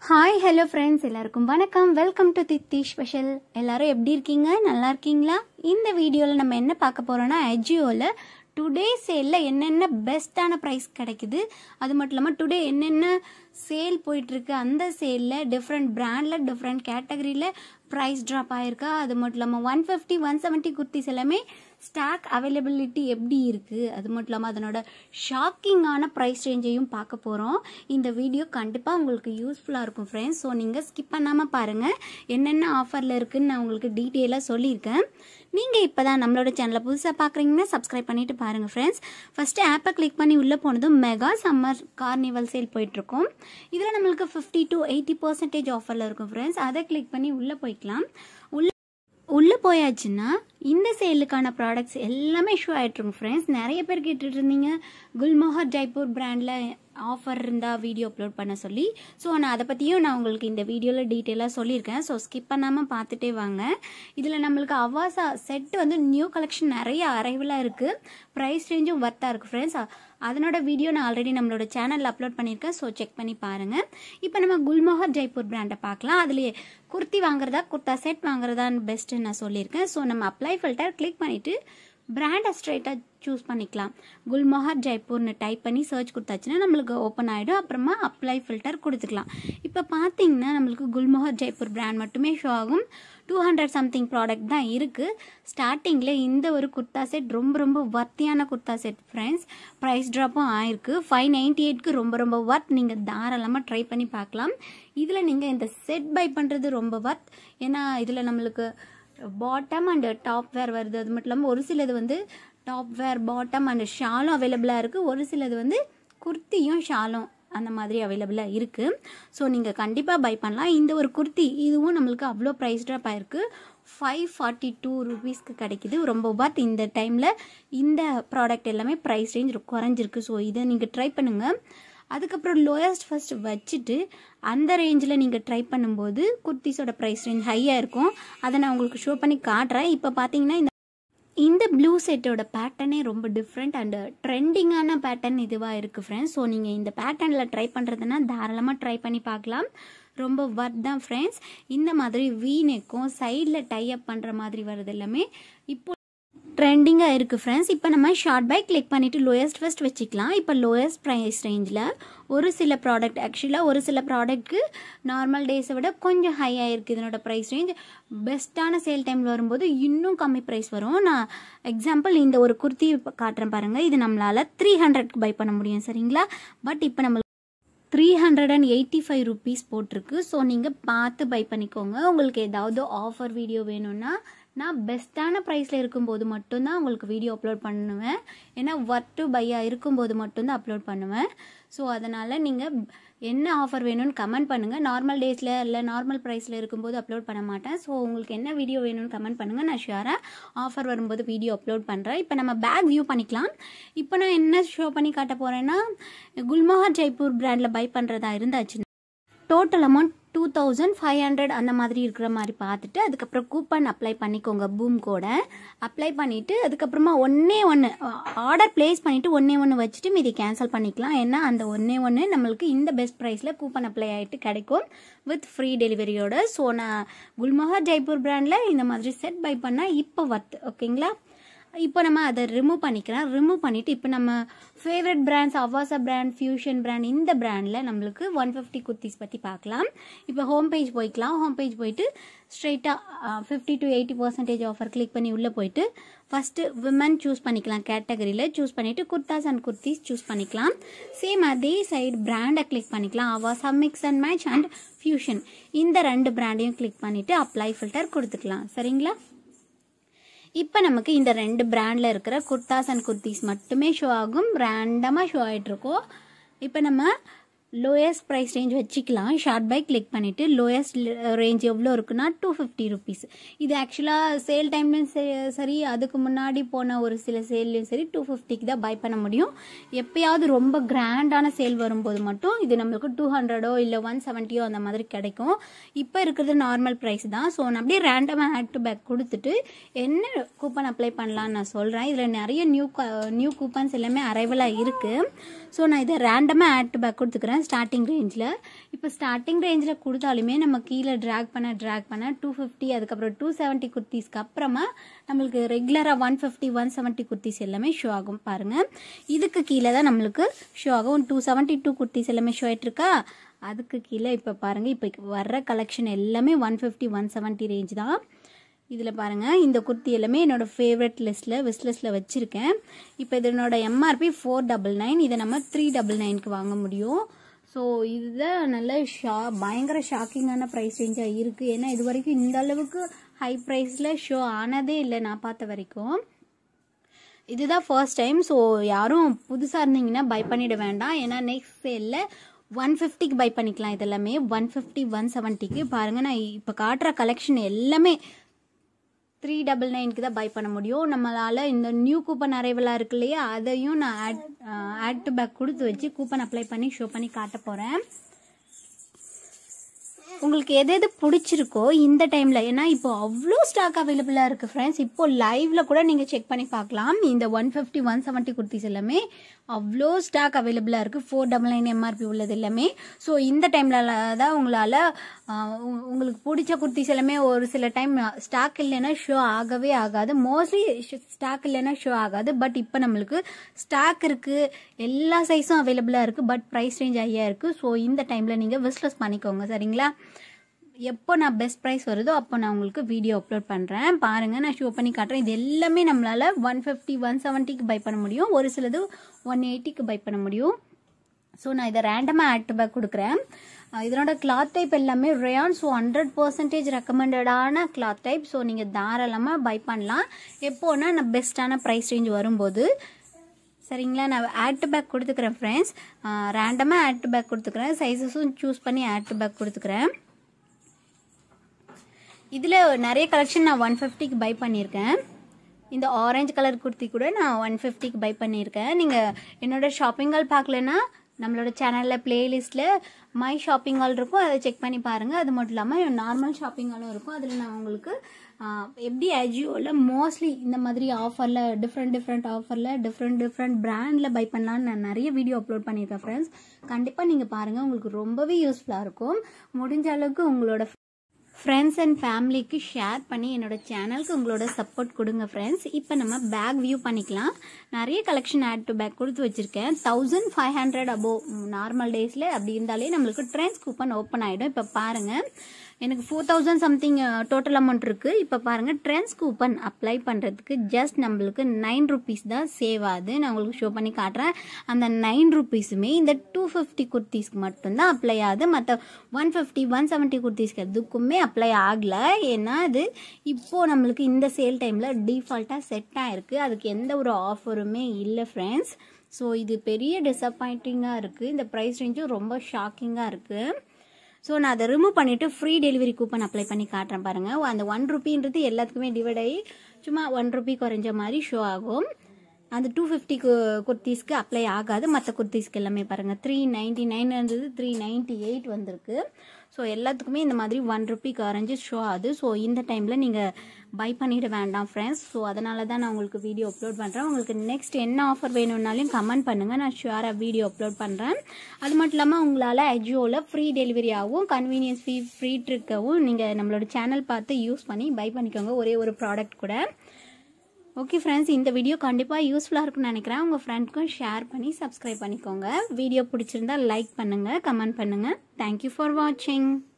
hi hello friends எல்லாருக்கும் வணக்கம் welcome to தித்தி special எல்லாரும் எப்படி இருக்கீங்க நல்லா இருக்கீங்களா இந்த வீடியோவில் நம்ம என்ன பார்க்க போகிறோம்னா அஜியோவில் டுடே சேலில் என்னென்ன பெஸ்ட்டான ப்ரைஸ் கிடைக்குது அது மட்டும் இல்லாமல் டுடே என்னென்ன சேல் போயிட்டுருக்கு அந்த சேலில் டிஃப்ரெண்ட் பிராண்டில் டிஃப்ரெண்ட் கேட்டகரியில் ப்ரைஸ் ட்ராப் ஆகிருக்கா அது மட்டும் இல்லாமல் one fifty one seventy kurtis எல்லாமே ஸ்டாக் அவைலபிலிட்டி எப்படி இருக்குது அது மட்டும் இல்லாமல் அதனோட ஷாக்கிங்கான ப்ரைஸ் ரேஞ்சையும் பார்க்க போகிறோம் இந்த வீடியோ கண்டிப்பாக உங்களுக்கு யூஸ்ஃபுல்லாக இருக்கும் ஃப்ரெண்ட்ஸ் ஸோ நீங்கள் ஸ்கிப் பண்ணாமல் பாருங்கள் என்னென்ன ஆஃபரில் இருக்குதுன்னு நான் உங்களுக்கு டீட்டெயிலாக சொல்லியிருக்கேன் நீங்கள் இப்போ தான் நம்மளோட சேனலை புதுசாக பார்க்குறீங்கன்னா சப்ஸ்கிரைப் பண்ணிவிட்டு பாருங்கள் ஃப்ரெண்ட்ஸ் ஃபஸ்ட்டு ஆப்பை கிளிக் பண்ணி உள்ளே போனதும் மெகா சம்மர் கார்னிவல் சேல் போயிட்டுருக்கோம் இதில் நம்மளுக்கு ஃபிஃப்டி டு எயிட்டி பர்சன்டேஜ் ஆஃபரில் இருக்கும் ஃப்ரெண்ட்ஸ் அதை கிளிக் பண்ணி உள்ளே போய்க்கலாம் உள்ள உள்ளே போயாச்சுன்னா இந்த சேலுக்கான ப்ராடக்ட்ஸ் எல்லாமே ஷோ ஆகிட்ருங்க ஃப்ரெண்ட்ஸ் நிறைய பேர் கேட்டுட்டு இருந்தீங்க குல்மோகர் ஜெய்ப்பூர் பிராண்டில் ஆஃபர் இருந்தால் வீடியோ அப்லோட் பண்ண சொல்லி ஸோ நான் அதை பற்றியும் நான் உங்களுக்கு இந்த வீடியோவில் டீட்டெயிலாக சொல்லியிருக்கேன் ஸோ ஸ்கிப் பண்ணாமல் பார்த்துட்டே வாங்க இதில் நம்மளுக்கு அவாசா செட் வந்து நியூ கலெக்ஷன் நிறைய அரைவலாக இருக்குது ப்ரைஸ் ரேஞ்சும் ஒர்த்தாக இருக்குது ஃப்ரெண்ட்ஸ் அதனோட வீடியோ நான் ஆல்ரெடி நம்மளோட சேனலில் அப்லோட் பண்ணியிருக்கேன் ஸோ செக் பண்ணி பாருங்கள் இப்போ நம்ம குல்மோகர் ஜெய்ப்பூர் பிராண்டை பார்க்கலாம் அதுலேயே குர்த்தி வாங்குறதா குர்த்தா செட் வாங்குறதான்னு பெஸ்ட்டுன்னு நான் சொல்லியிருக்கேன் ஸோ நம்ம அப்ளை ஃபில்டர் கிளிக் பண்ணிவிட்டு பிராண்டை ஸ்ட்ரைட்டாக சூஸ் பண்ணிக்கலாம் குல்மோகர் ஜெய்ப்பூர்னு டைப் பண்ணி சர்ச் கொடுத்தாச்சுன்னா நம்மளுக்கு ஓப்பன் ஆகிடும் அப்புறமா அப்ளை ஃபில்டர் கொடுத்துக்கலாம் இப்போ பார்த்தீங்கன்னா நம்மளுக்கு குல்மோகர் ஜெய்ப்பூர் பிராண்ட் மட்டுமே ஷோ ஆகும் டூ ஹண்ட்ரட் சம்திங் ப்ராடக்ட் தான் இருக்குது ஸ்டார்டிங்கில் இந்த ஒரு குர்த்தா செட் ரொம்ப ரொம்ப வர்த்தியான குர்த்தா செட் ஃப்ரெண்ட்ஸ் ப்ரைஸ் ட்ராப்பும் ஆயிருக்கு ஃபைவ் நைன்டி எயிட்க்கு ரொம்ப ரொம்ப ஒர்த் நீங்கள் தாராளமாக ட்ரை பண்ணி பார்க்கலாம் இதில் நீங்கள் இந்த செட் பை பண்ணுறது ரொம்ப ஒர்த் ஏன்னா இதில் நம்மளுக்கு பாட்டம் அண்ட் டாப் வேர் வருது அது மட்டும் இல்லாமல் ஒரு சிலது வந்து டாப் வேர் பாட்டம் அண்ட் ஷாலும் அவைலபிளாக இருக்குது ஒரு சிலது வந்து குர்த்தியும் ஷாலும் அந்த மாதிரி அவைலபிளாக இருக்குது ஸோ நீங்கள் கண்டிப்பாக பை பண்ணலாம் இந்த ஒரு குர்த்தி இதுவும் நம்மளுக்கு அவ்வளோ ப்ரைஸ் ட்ராப் ஆயிருக்கு ஃபைவ் ஃபார்ட்டி டூ ருபீஸ்க்கு கிடைக்குது ரொம்ப பட் இந்த டைமில் இந்த ப்ராடக்ட் எல்லாமே ப்ரைஸ் ரேஞ்ச் குறைஞ்சிருக்கு ஸோ இதை நீங்கள் ட்ரை பண்ணுங்கள் அதுக்கப்புறம் லோயஸ்ட் ஃபஸ்ட் வச்சுட்டு அந்த ரேஞ்சில் நீங்கள் ட்ரை பண்ணும்போது குர்த்திஸோட ப்ரைஸ் ரேஞ்ச் ஹையாக இருக்கும் அதை நான் உங்களுக்கு ஷோ பண்ணி காட்டுறேன் இப்போ பார்த்தீங்கன்னா இந்த இந்த ப்ளூ செட்டோட பேட்டர்னே ரொம்ப டிஃப்ரெண்ட் அண்ட் ட்ரெண்டிங்கான பேட்டர்ன் இதுவாக இருக்குது ஃப்ரெண்ட்ஸ் ஸோ நீங்கள் இந்த பேட்டர்னில் ட்ரை பண்ணுறதுனா தாராளமாக ட்ரை பண்ணி பார்க்கலாம் ரொம்ப ஒர்த் தான் ஃப்ரெண்ட்ஸ் இந்த மாதிரி வீ நெக்கும் சைடில் டை அப் பண்ணுற மாதிரி வருது எல்லாமே இப்போ ட்ரெண்டிங்காக இருக்குது ஃப்ரெண்ட்ஸ் இப்போ நம்ம ஷார்ட் பை கிளிக் பண்ணிவிட்டு லோயஸ்ட் ஃபஸ்ட் வச்சுக்கலாம் இப்போ லோயஸ்ட் ப்ரைஸ் ரேஞ்சில் ஒரு சில ப்ராடக்ட் ஆக்சுவலாக ஒரு சில ப்ராடக்ட்க்கு நார்மல் டேஸை விட கொஞ்சம் ஹை ஆகிருக்கு இதனோட ப்ரைஸ் ரேஞ்ச் பெஸ்ட்டான சேல் டைமில் வரும்போது இன்னும் கம்மி ப்ரைஸ் வரும் நான் எக்ஸாம்பிள் இந்த ஒரு குர்த்தி காட்டுறேன் பாருங்கள் இது நம்மளால் த்ரீ ஹண்ட்ரட்க்கு பை பண்ண முடியும் சரிங்களா பட் இப்போ நம்ம three hundred and eighty five rupees போட்டிருக்கு ஸோ நீங்கள் பார்த்து பை பண்ணிக்கோங்க உங்களுக்கு ஏதாவது ஆஃபர் வீடியோ வேணும்னா நான் பெஸ்ட்டான ப்ரைஸில் இருக்கும்போது மட்டும்தான் உங்களுக்கு வீடியோ அப்லோட் பண்ணுவேன் ஏன்னா ஒர்க் டு பையாக இருக்கும்போது மட்டும்தான் அப்லோட் பண்ணுவேன் ஸோ அதனால் நீங்கள் என்ன ஆஃபர் வேணும்னு கமெண்ட் பண்ணுங்கள் நார்மல் டேஸில் இல்லை நார்மல் ப்ரைஸில் இருக்கும்போது அப்லோட் பண்ண மாட்டேன் ஸோ உங்களுக்கு என்ன வீடியோ வேணும்னு கமெண்ட் பண்ணுங்கள் நான் ஷுவராக ஆஃபர் வரும்போது வீடியோ அப்லோட் பண்ணுறேன் இப்போ நம்ம பேக் வியூ பண்ணிக்கலாம் இப்போ நான் என்ன ஷோ பண்ணி காட்ட போகிறேன்னா குல்மோகர் ஜெய்ப்பூர் பிராண்டில் பை பண்ணுறதா இருந்தாச்சு total amount two thousand five hundred அந்த மாதிரி இருக்கிற மாதிரி பார்த்துட்டு அதுக்கப்புறம் கூப்பன் அப்ளை பண்ணிக்கோங்க பூம் கோட அப்ளை பண்ணிவிட்டு அதுக்கப்புறமா ஒன்றே ஒன்று ஆர்டர் ப்ளேஸ் பண்ணிவிட்டு ஒன்றே ஒன்று வச்சுட்டு மீதி கேன்சல் பண்ணிக்கலாம் ஏன்னா அந்த ஒன்றே ஒன்று நம்மளுக்கு இந்த பெஸ்ட் ப்ரைஸில் கூப்பன் அப்ளை ஆகிட்டு கிடைக்கும் வித் ஃப்ரீ டெலிவரியோட ஸோ நான் குல்மோகர் ஜெய்ப்பூர் பிராண்டில் இந்த மாதிரி செட் பை பண்ணால் இப்போ ஒர்த் ஓகேங்களா இப்போ நம்ம அதை ரிமூவ் பண்ணிக்கலாம் ரிமூவ் பண்ணிவிட்டு இப்போ நம்ம favourite brands Avaasa brand fusion brand இந்த பிராண்டில் நம்மளுக்கு ஒன் ஃபிஃப்டி குர்த்திஸ் பற்றி பார்க்கலாம் இப்போ ஹோம் பேஜ் போய்க்கலாம் ஹோம் பேஜ் போயிட்டு ஸ்ட்ரைட்டாக fifty to eighty percentage offer click பண்ணி உள்ளே போயிட்டு ஃபஸ்ட்டு விமன் சூஸ் பண்ணிக்கலாம் கேட்டகரியில் சூஸ் பண்ணிவிட்டு குர்தாஸ் அண்ட் குர்த்திஸ் சூஸ் பண்ணிக்கலாம் சேம் அதே சைடு பிராண்டை கிளிக் பண்ணிக்கலாம் Avaasa mix and match and fusion இந்த ரெண்டு பிராண்டையும் கிளிக் பண்ணிவிட்டு அப்ளை ஃபில்டர் கொடுத்துக்கலாம் சரிங்களா இப்போ நமக்கு இந்த ரெண்டு பிராண்டில் இருக்கிற குர்தாஸ் அண்ட் குர்த்திஸ் மட்டுமே ஷோ ஆகும் ரேண்டமாக ஷோ ஆகிட்ருக்கோம் இப்போ நம்ம லோயஸ்ட் ப்ரைஸ் ரேஞ்ச் வச்சுக்கலாம் ஷார்ட் பை கிளிக் பண்ணிவிட்டு லோயஸ்ட் ரேஞ்ச் எவ்வளோ இருக்குன்னா டூ ஃபிஃப்டி ருபீஸ் இது ஆக்சுவலாக சேல் டைம்லையும் சரி அதுக்கு முன்னாடி போன ஒரு சில சேல்லையும் சரி டூ ஃபிஃப்டிக்கு தான் பை பண்ண முடியும் எப்பயாவது ரொம்ப கிராண்டான சேல் வரும்போது மட்டும் இது நம்மளுக்கு டூ ஹண்ட்ரடோ இல்லை ஒன் செவன்ட்டியோ அந்த மாதிரி கிடைக்கும் இப்போ இருக்கிறது நார்மல் ப்ரைஸ் தான் ஸோ நான் அப்படியே ரேண்டமாக ஆட் டு பேக் கொடுத்துட்டு என்ன கூப்பன் அப்ளை பண்ணலான்னு நான் சொல்கிறேன் இதில் நிறைய நியூ நியூ கூப்பன்ஸ் எல்லாமே அரைவலாக இருக்குது ஸோ நான் இதை ரேண்டமாக ஆட் டு பேக் கொடுத்துக்கிறேன் கொடுத்துருக்கேன் ஸ்டார்டிங் ரேஞ்சில் இப்போ ஸ்டார்டிங் ரேஞ்சில் கொடுத்தாலுமே நம்ம கீழே ட்ராக் பண்ண ட்ராக் பண்ண டூ ஃபிஃப்டி அதுக்கப்புறம் டூ செவன்ட்டி குர்த்திஸ்க்கு அப்புறமா நம்மளுக்கு ரெகுலராக one fifty one seventy kurtis எல்லாமே ஷோ ஆகும் பாருங்கள் இதுக்கு கீழே தான் நம்மளுக்கு ஷோ ஆகும் டூ செவன்ட்டி டூ குர்த்திஸ் எல்லாமே ஷோ ஆகிட்டுருக்கா அதுக்கு கீழே இப்போ பாருங்கள் இப்போ வர்ற கலெக்ஷன் எல்லாமே one fifty one seventy range தான் இதில் பாருங்கள் இந்த குர்த்தி எல்லாமே என்னோடய ஃபேவரட் லிஸ்ட்டில் விஸ் லிஸ்ட்டில் வச்சுருக்கேன் இப்போ இதனோட எம்ஆர்பி ஃபோர் டபுள் நைன் இதை நம்ம த்ரீ டபுள் நைனுக்கு வாங்க முடியும் ஸோ இதுதான் நல்ல ஷா பயங்கர ஷாக்கிங்கான ப்ரைஸ் ரேஞ்சாக இருக்குது ஏன்னா இது வரைக்கும் இந்த அளவுக்கு ஹை ப்ரைஸில் ஷோ ஆனதே இல்லை நான் பார்த்த வரைக்கும் இதுதான் ஃபர்ஸ்ட் டைம் ஸோ யாரும் புதுசாக இருந்தீங்கன்னா பை பண்ணிட வேண்டாம் ஏன்னா நெக்ஸ்ட் சேலில் ஒன் ஃபிஃப்டிக்கு பை பண்ணிக்கலாம் இதெல்லாமே ஒன் ஃபிஃப்டி ஒன் செவன்ட்டிக்கு பாருங்கள் நான் இப்போ காட்டுற கலெக்ஷன் எல்லாமே த்ரீ டபுள் நைனுக்கு தான் பை பண்ண முடியும் நம்மளால் இந்த நியூ கூப்பன் அரைவலாக இருக்கு இல்லையா அதையும் நான் ஆட் ஆட் டு பேக் கொடுத்து வச்சு கூப்பன் அப்ளை பண்ணி ஷோ பண்ணி காட்ட போகிறேன் உங்களுக்கு எது எது பிடிச்சிருக்கோ இந்த டைமில் ஏன்னா இப்போ அவ்வளோ ஸ்டாக் அவைலபிளாக இருக்குது ஃப்ரெண்ட்ஸ் இப்போ லைவில் கூட நீங்கள் செக் பண்ணி பார்க்கலாம் இந்த one fifty one seventy kurtis எல்லாமே அவ்வளோ ஸ்டாக் அவைலபிளாக இருக்குது ஃபோர் டபுள் நைன் எம்ஆர்பி உள்ளது எல்லாமே ஸோ இந்த டைமில் தான் உங்களால் உங்களுக்கு பிடிச்ச குர்த்திஸ் எல்லாமே ஒரு சில டைம் ஸ்டாக் இல்லைன்னா ஷோ ஆகவே ஆகாது மோஸ்ட்லி ஸ்டாக் இல்லைன்னா ஷோ ஆகாது பட் இப்போ நம்மளுக்கு ஸ்டாக் இருக்குது எல்லா சைஸும் அவைலபிளாக இருக்குது பட் ப்ரைஸ் ரேஞ்ச் ஐயா இருக்குது ஸோ இந்த டைமில் நீங்கள் விஸ்லஸ் பண்ணிக்கோங்க சரிங்களா எப்போ நான் பெஸ்ட் ப்ரைஸ் வருதோ அப்போ நான் உங்களுக்கு வீடியோ அப்லோட் பண்ணுறேன் பாருங்கள் நான் ஷோ பண்ணி காட்டுறேன் இது எல்லாமே நம்மளால் ஒன் ஃபிஃப்டி ஒன் செவன்ட்டிக்கு பை பண்ண முடியும் ஒரு சிலது ஒன் எயிட்டிக்கு பை பண்ண முடியும் ஸோ நான் இதை ரேண்டமாக ஆட் பேக் கொடுக்குறேன் இதனோட கிளாத் டைப் எல்லாமே ரேயான் ஸோ ஹண்ட்ரட் பர்சன்டேஜ் ரெக்கமெண்டடான கிளாத் டைப் ஸோ நீங்கள் தாராளமாக பை பண்ணலாம் எப்போனா நான் பெஸ்ட்டான ப்ரைஸ் ரேஞ்ச் வரும்போது சரிங்களா நான் ஆட் பேக் கொடுத்துக்கிறேன் ஃப்ரெண்ட்ஸ் ரேண்டமாக ஆட் பேக் கொடுத்துக்கிறேன் சைஸஸும் சூஸ் பண்ணி ஆட் பேக் கொடுத்துக்கிறேன் இதில் நிறைய கலெக்ஷன் நான் ஒன் ஃபிஃப்டிக்கு பை பண்ணியிருக்கேன் இந்த ஆரஞ்சு கலர் குர்த்தி கூட நான் ஒன் ஃபிஃப்டிக்கு பை பண்ணியிருக்கேன் நீங்கள் என்னோடய ஷாப்பிங் ஹால் பார்க்கலன்னா நம்மளோட சேனலில் ப்ளேலிஸ்ட்டில் மை ஷாப்பிங் ஹால் இருக்கும் அதை செக் பண்ணி பாருங்கள் அது மட்டும் இல்லாமல் நார்மல் ஷாப்பிங் ஹாலும் இருக்கும் அதில் நான் உங்களுக்கு எப்படி அஜியோவில் மோஸ்ட்லி இந்த மாதிரி ஆஃபரில் டிஃப்ரெண்ட் டிஃப்ரெண்ட் ஆஃபரில் டிஃப்ரெண்ட் டிஃப்ரெண்ட் பிராண்டில் பை பண்ணலான்னு நான் நிறைய வீடியோ அப்லோட் பண்ணியிருக்கேன் ஃப்ரெண்ட்ஸ் கண்டிப்பாக நீங்கள் பாருங்கள் உங்களுக்கு ரொம்பவே யூஸ்ஃபுல்லாக இருக்கும் முடிஞ்ச அளவுக்கு உங்களோட ஃப்ரெண்ட்ஸ் அண்ட் ஃபேமிலிக்கு ஷேர் பண்ணி என்னோட சேனலுக்கு உங்களோட சப்போர்ட் கொடுங்க ஃப்ரெண்ட்ஸ் இப்போ நம்ம பேக் வியூ பண்ணிக்கலாம் நிறைய கலெக்ஷன் ஆட் டு பேக் கொடுத்து வச்சுருக்கேன் thousand five hundred above normal டேஸில் அப்படி இருந்தாலே நம்மளுக்கு ட்ரெண்ட்ஸ் கூப்பன் ஓப்பன் ஆகிடும் இப்போ பாருங்கள் எனக்கு four thousand something total amount இருக்குது இப்போ பாருங்கள் ட்ரெண்ட்ஸ் கூப்பன் அப்ளை பண்ணுறதுக்கு ஜஸ்ட் நம்மளுக்கு நைன் ருபீஸ் தான் சேவ் ஆகுது நான் உங்களுக்கு ஷோ பண்ணி காட்டுறேன் அந்த நைன் ருபீஸுமே இந்த டூ ஃபிஃப்டி குர்த்திஸ்க்கு மட்டும்தான் அப்ளை ஆகுது மற்ற ஒன் ஃபிஃப்டி ஒன் செவன்ட்டி குர்த்திஸ்க்கு எதுக்குமே அப்ளை ஆகலை ஏன்னா அது இப்போது நம்மளுக்கு இந்த சேல் டைமில் டிஃபால்ட்டாக செட் ஆகிருக்கு அதுக்கு எந்த ஒரு ஆஃபருமே இல்லை ஃப்ரெண்ட்ஸ் ஸோ இது பெரிய டிசப்பாயிண்டிங்காக இருக்குது இந்த ப்ரைஸ் ரேஞ்சும் ரொம்ப ஷாக்கிங்காக இருக்குது ஸோ நான் அதை ரிமூவ் பண்ணிவிட்டு ஃப்ரீ டெலிவரி கூப்பன் அப்ளை பண்ணி காட்டுறேன் பாருங்கள் அந்த ஒன் ருபீன்றது எல்லாத்துக்குமே டிவைட் ஆகி சும்மா ஒன் ருபி குறைஞ்ச மாதிரி ஷோ ஆகும் அந்த டூ ஃபிஃப்டி குர்த்திஸ்க்கு அப்ளை ஆகாது மற்ற குர்த்திஸ்க்கு எல்லாமே பாருங்கள் த்ரீ நைன்ட்டி நைன் இருந்தது த்ரீ நைன்ட்டி எயிட் வந்திருக்கு ஸோ எல்லாத்துக்குமே இந்த மாதிரி ஒன் ருபி குறைஞ்சி ஷோ ஆகுது ஸோ இந்த டைமில் நீங்கள் பை பண்ணிட வேண்டாம் ஃப்ரெண்ட்ஸ் ஸோ அதனால தான் நான் உங்களுக்கு வீடியோ அப்லோட் பண்ணுறேன் உங்களுக்கு நெக்ஸ்ட் என்ன ஆஃபர் வேணும்னாலும் கமெண்ட் பண்ணுங்கள் நான் ஷுவராக வீடியோ அப்லோட் பண்ணுறேன் அது மட்டும் இல்லாமல் உங்களால் அஜியோவில் ஃப்ரீ டெலிவரி ஆகும் கன்வீனியன்ஸ் ஃபீ ஃப்ரீ ட்ரிக்கவும் நீங்கள் நம்மளோட சேனல் பார்த்து யூஸ் பண்ணி பை பண்ணிக்கோங்க ஒரே ஒரு ப்ராடக்ட் கூட ஓகே ஃப்ரெண்ட்ஸ் இந்த வீடியோ கண்டிப்பாக யூஸ்ஃபுல்லாக இருக்கும்னு நினைக்கிறேன் உங்கள் ஃப்ரெண்ட்க்கும் ஷேர் பண்ணி சப்ஸ்கிரைப் பண்ணிக்கோங்க வீடியோ பிடிச்சிருந்தா லைக் பண்ணுங்கள் கமெண்ட் பண்ணுங்கள் தேங்க்யூ ஃபார் வாட்சிங்